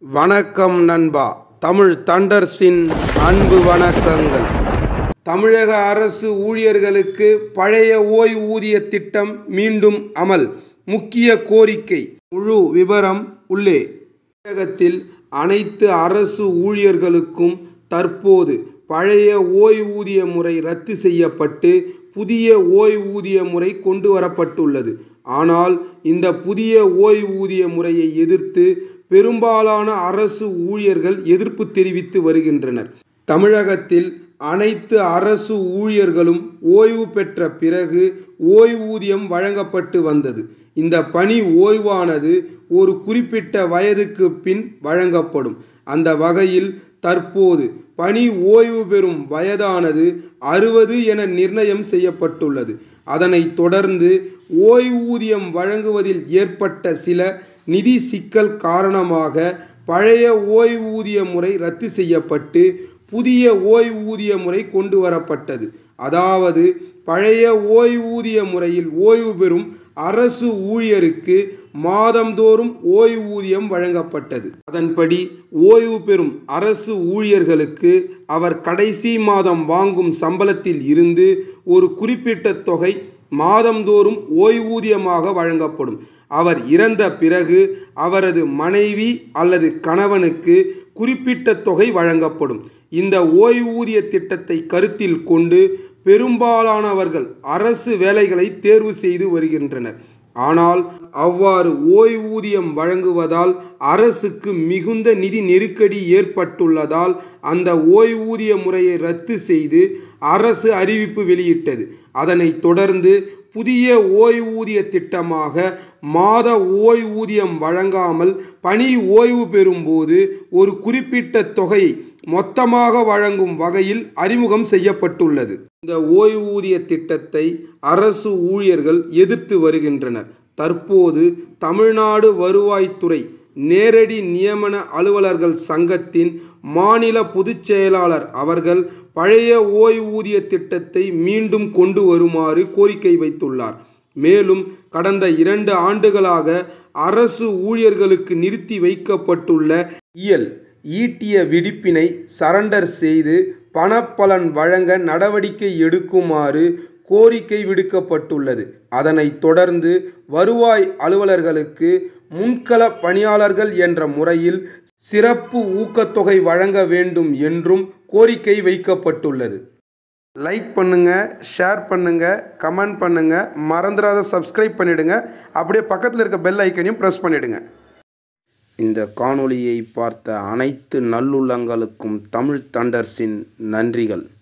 வணக்கம் நண்பா தமிழ் தண்டர்ஸின் அன்பு வணக்கங்கள் தமிழக அரசு ஊழியர்களுக்கு பழைய ஓய்வூதிய திட்டம் மீண்டும் அமல் முக்கிய கோரிக்கை முழு விவரம் உள்ளே தமிழகத்தில் அனைத்து அரசு ஊழியர்களுக்கும் தற்போது பழைய ஓய்வூதிய முறை ரத்து செய்யப்பட்டு புதிய ஓய்வூதிய முறை கொண்டு வரப்பட்டுள்ளது ஆனால் இந்த புதிய ஓய்வூதிய முறையை எதிர்த்து பெரும்பாலான அரசு ஊழியர்கள் எதிர்ப்பு தெரிவித்து வருகின்றனர் தமிழகத்தில் அனைத்து அரசு ஊழியர்களும் ஓய்வு பெற்ற பிறகு ஓய்வூதியம் வழங்கப்பட்டு வந்தது இந்த பணி ஓய்வானது ஒரு குறிப்பிட்ட வயதுக்கு பின் வழங்கப்படும் அந்த வகையில் தற்போது பணி ஓய்வு பெறும் வயதானது அறுபது என நிர்ணயம் செய்யப்பட்டுள்ளது அதனைத் தொடர்ந்து ஓய்வூதியம் வழங்குவதில் ஏற்பட்ட சில நிதி சிக்கல் காரணமாக பழைய ஓய்வூதிய முறை ரத்து செய்யப்பட்டு புதிய ஓய்வூதிய முறை கொண்டு வரப்பட்டது அதாவது பழைய ஓய்வூதிய முறையில் ஓய்வு பெறும் அரசு ஊழியருக்கு மாதந்தோறும் ஓய்வூதியம் வழங்கப்பட்டது அதன்படி ஓய்வு பெறும் அரசு ஊழியர்களுக்கு அவர் கடைசி மாதம் வாங்கும் சம்பளத்தில் இருந்து ஒரு குறிப்பிட்ட தொகை மாதந்தோறும் ஓய்வூதியமாக வழங்கப்படும் அவர் இறந்த பிறகு அவரது மனைவி அல்லது கணவனுக்கு குறிப்பிட்ட தொகை வழங்கப்படும் இந்த ஓய்வூதிய திட்டத்தை கருத்தில் கொண்டு பெரும்பாலானவர்கள் அரசு வேலைகளை தேர்வு செய்து வருகின்றனர் ஆனால் அவ்வாறு ஓய்வூதியம் வழங்குவதால் அரசுக்கு மிகுந்த நிதி நெருக்கடி ஏற்பட்டுள்ளதால் அந்த ஓய்வூதிய முறையை ரத்து செய்து அரசு அறிவிப்பு வெளியிட்டது அதனைத் தொடர்ந்து புதிய ஓய்வூதிய திட்டமாக மாத ஓய்வூதியம் வழங்காமல் பணி ஓய்வு பெறும்போது ஒரு குறிப்பிட்ட தொகையை மொத்தமாக வழங்கும் வகையில் அறிமுகம் செய்யப்பட்டுள்ளது இந்த ஓய்வூதிய திட்டத்தை அரசு ஊழியர்கள் எதிர்த்து வருகின்றனர் தற்போது தமிழ்நாடு வருவாய்த்துறை நேரடி நியமன அலுவலர்கள் சங்கத்தின் மாநில பொதுச் செயலாளர் அவர்கள் பழைய ஓய்வூதிய திட்டத்தை மீண்டும் கொண்டு வருமாறு கோரிக்கை வைத்துள்ளார் மேலும் கடந்த இரண்டு ஆண்டுகளாக அரசு ஊழியர்களுக்கு நிறுத்தி வைக்கப்பட்டுள்ள இயல் ஈட்டிய விடுப்பினை சரண்டர் செய்து பணப்பலன் வழங்க நடவடிக்கை எடுக்குமாறு கோரிக்கை விடுக்கப்பட்டுள்ளது அதனைத் தொடர்ந்து வருவாய் அலுவலர்களுக்கு முன்கள பணியாளர்கள் என்ற முறையில் சிறப்பு ஊக்கத்தொகை வழங்க வேண்டும் என்றும் கோரிக்கை வைக்கப்பட்டுள்ளது லைக் பண்ணுங்க ஷேர் பண்ணுங்க கமெண்ட் பண்ணுங்க மறந்துடாத சப்ஸ்கிரைப் பண்ணிடுங்க அப்படியே பக்கத்தில் இருக்க பெல் ஐக்கனையும் ப்ரெஸ் பண்ணிடுங்க இந்த காணொளியை பார்த்த அனைத்து நல்லுள்ளங்களுக்கும் தமிழ் தண்டர்ஸின் நன்றிகள்